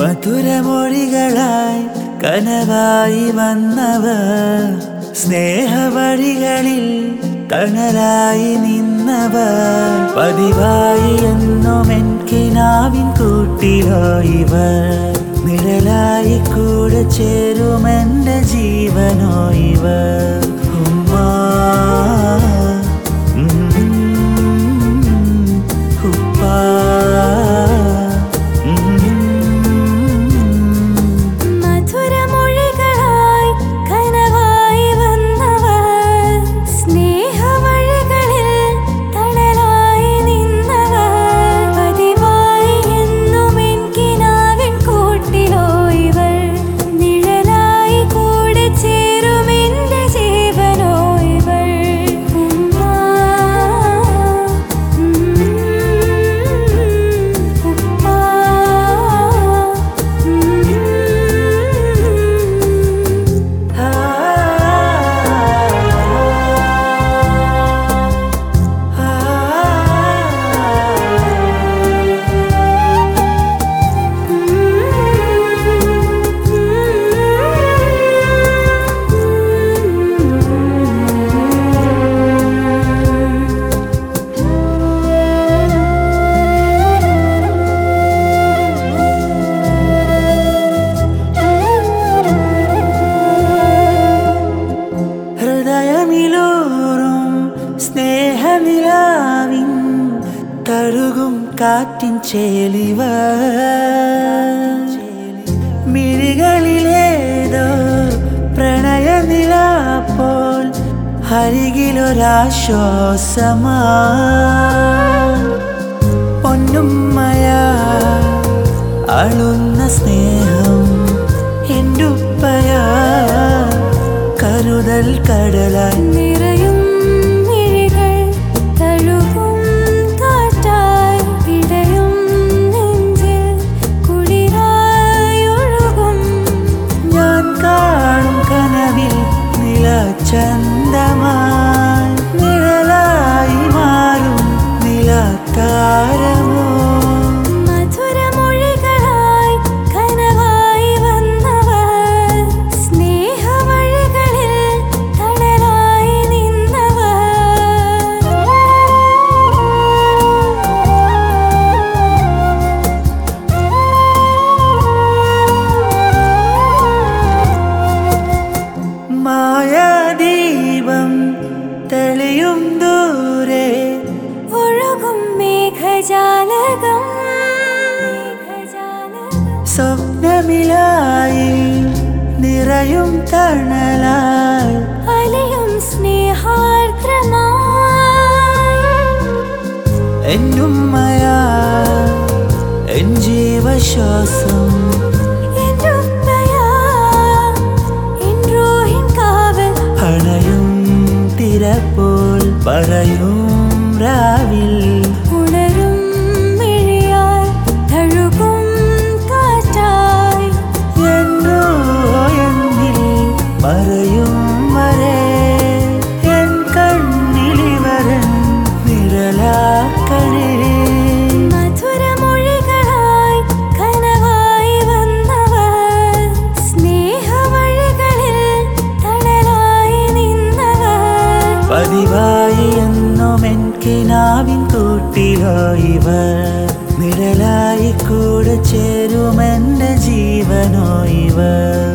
മധുരമൊഴികളായി കനവായി വന്നവർ സ്നേഹവഴികളിൽ തണലായി നിന്നവർ പതിവായി എന്നും എൻ കിനാവിൻ കൂട്ടിലോ ഇവർ നിഴലായി കൂടെ ചേരുമെന്റെ ജീവനോ ഇവർ ഉമ്മ ഉം, ഉപ്പ ഉം. മധുരമൊഴികളായി കനവായി വന്നവർ സ്നേഹവഴികളിൽ തണലായി നിന്നവർ പതിവായി എന്നും എൻ കിനാവിൻ കൂട്ടിലോ ഇവർ നിഴലായി കൂടെ ചേരുമെന്റെ ജീവനോ ഇവർ ഉമ്മ ഉം, ഉപ്പ ഹൃദയമിലൂറും സ്നേഹനിലാവിൻ തഴുകും കാറ്റിൻ ചേലിവ മിഴികളിലേതോ പ്രണയനിലാപ്പോൾ അരികിലൊരാശ്വാസമാ പൊന്നുമ്മയ അളുന്ന സ്നേഹം എൻ്റുപ്പയാ കരുതൽ കടലായി നിറയും മിഴികൾ തഴുകും കാറ്റായി പിടയും നെഞ്ചിൽ കുളിരായി ഒഴുകും ഞാൻ കാണും കനവിൽ നിലചന്തമായി നിഴലായി മാറും നിലത്താരമോ മധുരമൊഴികളായി കനവായി വന്നവർ സ്നേഹവഴികളിൽ തണലായി നിന്നവർ മായാദീപം തെളിയും ദൂരെ ഒഴുകും മേഘജാലകം മേഘജാലകം സ്വപ്നമിലായി നിറയും തണലായി അലയും സ്നേഹാർദ്രമായി എന്നുമ്മയാ എൻ ജീവശ്വാസം എന്റുപ്പയാ, എൻ റൂഹിൻ കാവൽ അണയും തിരപ്പോൾ പറയും രാവിൽ ഉണരും മിഴിയാൽ തഴുകും കാറ്റായി എന്നോ എന്നിൽ പറയും വരെ എൻ കണ്ണിലിവരൻ നിഴലാക്കണേ മധുരമൊഴികളായി കനവായി വന്നവർ സ്നേഹവഴികളിൽ തണലായി നിന്നവർ പതിവായി എന്നും എൻ കിനാവിൻ കൂട്ടിലോ ഇവർ നിഴലായി കൂടെ ചേരുമെന്റെ ജീവനോ ഇവർ